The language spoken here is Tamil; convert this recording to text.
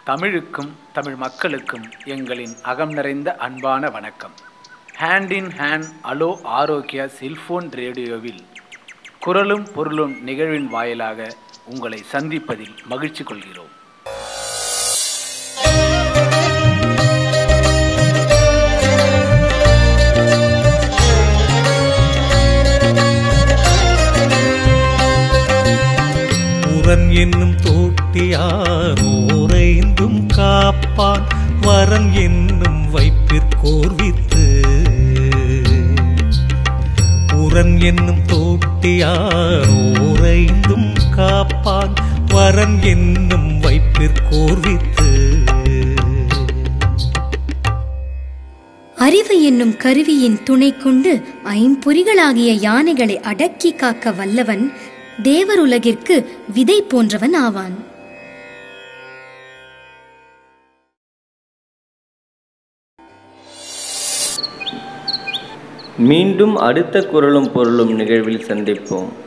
தமிழுக்கும் தமிழ் மக்களுக்கும் எங்களின் அகம் நிறைந்த அன்பான வணக்கம் hand in hand hello Arogya cellphone ரேடியோவில் குரலும் பொருளும் நிகழ்வின் வாயிலாக உங்களை சந்திப்பதில் மகிழ்ச்சி கொள்கிறோம் உரன் என்னும் தோட்டியார் ஓரைந்தும் காப்பான் வரன் என்னும் வைப்பிற்கோர்வித்து உரன் என்னும் தோட்டியார் ஓரைந்தும் காப்பான் வரன் என்னும் வைப்பிற்கோர்வித்து அறிவு என்னும் கருவியின் துணை கொண்டு ஐம்பொறிகளாகிய யானைகளை அடக்கி காக்க வல்லவன் தேவருலகிற்கு விதை போன்றவன் ஆவான் மீண்டும் அடுத்த குரலும் பொருளும் நிகழ்வில் சந்திப்போம்